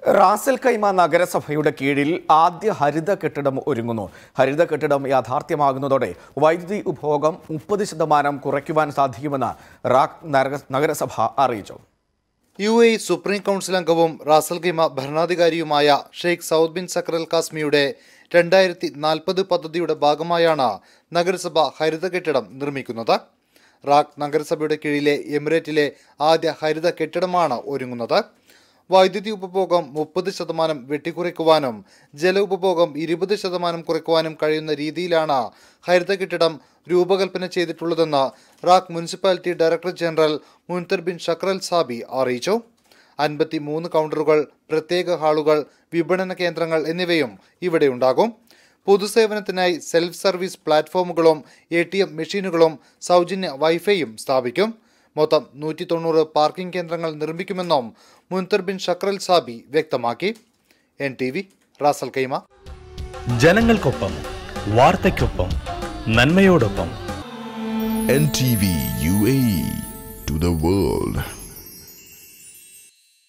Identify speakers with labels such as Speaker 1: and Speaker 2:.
Speaker 1: Ras al Khaimah നഗരസഭയുടെ കീഴിൽ ആദ്യ ഹരിത കെട്ടിടം ഒരുങ്ങുന്നു ഹരിത കെട്ടിടം യാഥാർത്ഥ്യമാകുന്നതോടെ വൈദ്യുതി ഉപഭോഗം മുപ്പത് ശതമാനം കുറയ്ക്കുവാൻ സാധിക്കുമെന്ന് റാക് നഗര- നഗരസഭ അറിയിച്ചു
Speaker 2: യു എ സുപ്രീം കൗൺസിൽ അംഗവും റാസൽ ഖൈമ ഭരണാധികാരിയുമായ ഷെയ്ഖ് സൗദ് ബിൻ സക്രൽ കാസ്മിയുടെ രണ്ടായിരത്തി നാൽപ്പത് പദ്ധതിയുടെ ഭാഗമായാണ് നഗരസഭ ഹരിത കെട്ടിടം നിർമ്മിക്കുന്നത് റാക്ക് നഗരസഭയുടെ കീഴിലെ എമിറേറ്റിലെ ആദ്യ ഹരിത കെട്ടിടമാണ് ഒരുങ്ങുന്നത് വൈദ്യുതി ഉപഭോഗം മുപ്പത് ശതമാനം വെട്ടിക്കുറയ്ക്കുവാനും ജല ഉപഭോഗം ഇരുപത് ശതമാനം കുറയ്ക്കുവാനും കഴിയുന്ന രീതിയിലാണ് ഹരിത കെട്ടിടം രൂപകൽപ്പന ചെയ്തിട്ടുള്ളതെന്ന് RAK municipality director general Munther bin Shakar al Zabi അറിയിച്ചു അൻപത്തി മൂന്ന് കൗണ്ടറുകൾ പ്രത്യേക ഹാളുകൾ വിപണന കേന്ദ്രങ്ങൾ എന്നിവയും ഇവിടെ ഉണ്ടാകും പൊതുസേവനത്തിനായി സെൽഫ് സർവീസ് പ്ലാറ്റ്ഫോമുകളും എ ടി എം മെഷീനുകളും സൗജന്യ വൈഫൈയും സ്ഥാപിക്കും മൊത്തം നൂറ്റി തൊണ്ണൂറ് പാർക്കിംഗ് കേന്ദ്രങ്ങൾ നിർമ്മിക്കുമെന്നും മുൻതർ ബിൻ ഷക്രൽ സാബി വ്യക്തമാക്കി N T V Ras al Khaimah
Speaker 3: ജനങ്ങൾക്കൊപ്പം വാർത്തയ്ക്കൊപ്പം നന്മയോടൊപ്പം
Speaker 4: NTV UAE to the world.